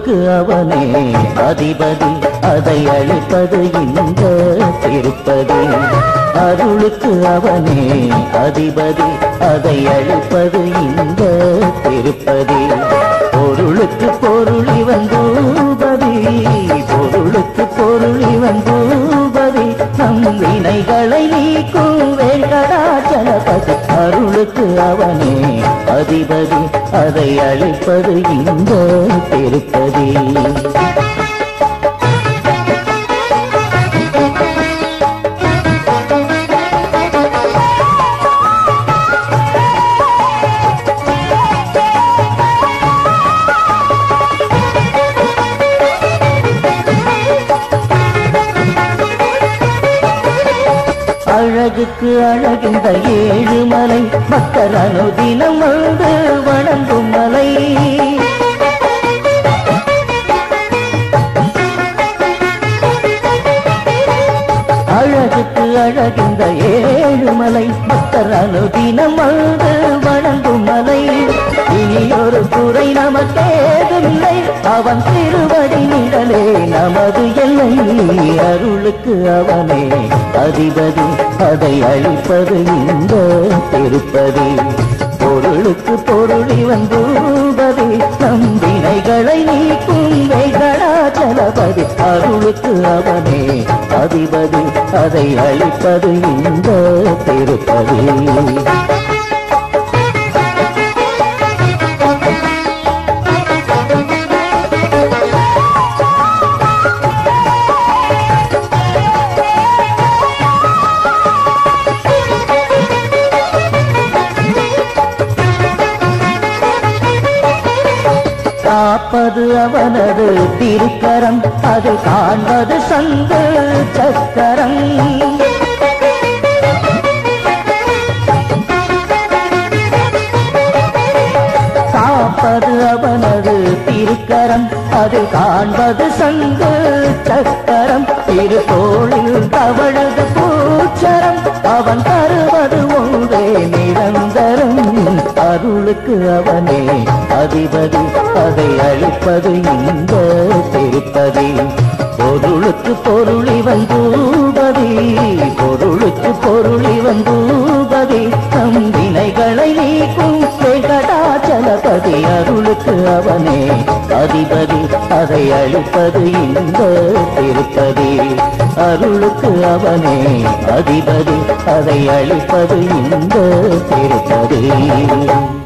அருளுக்கு அவனே அதிபதி அதை அழிப்பது இந்த திருப்பதி அருளுக்கு அவனே அதிபதி அதை அழிப்பது இந்த திருப்பதி பொருளுக்கு பொருள் இவன் தூபதி பொருளுக்கு பொருள் இவன் தூபதி நம் வினைகளை நீக்கும் வேங்கடாச்சலபதி அருளுக்கு அவனே அதிபதி அதை அழிப்பது இந்த திருப்பதி அழகுக்கு அழகின்ற ஏழு மலை மக்கள் அனுதினம் வந்து வணங்கும் மலை அழகுக்கு அழகின்ற ஏழு மலை மக்கள் அனுதினம் வந்து வணங்கும் மலை இனி ஒரு குறை நமக்கேதுமில்லை அவன் திருவடி நிழலே நமது எல்லை அருளுக்கு அவனே அதிபதி அதை அழிப்பது இந்த திருப்பதி பொருளுக்கு பொருள் இவன் தூபதி நம் வினைகளை நீக்கும் வேகடாச்சலபதி அருளுக்கு அவனே அதிபதி அதை அழிப்பது இந்த திருப்பதி காப்பது அவனது திருக்கரம் அது காண்பது சங்கு சக்கரம் காப்பது அவனது திருக்கரம் அது காண்பது சங்கு சக்கரம் திருத்தோளில் தவழது பூச்சரம் அவன் தருவது ஒன்றே நிரந்தரம் அருளுக்கு அவனே அதிபதி அதை அழிப்பது இந்த திருப்பதி பொருளுக்கு பொருள் இவன் தூபதி பொருளுக்கு பொருள் இவன் தூபதி நம் வினைகளை நீக்கும் வெங்கடாச்சலபதி அருளுக்கு அவனே அதிபதி அதை அழிப்பது இந்த திருப்பதி அருளுக்கு அவனே அதிபதி அதை அழிப்பது இந்த திருப்பதி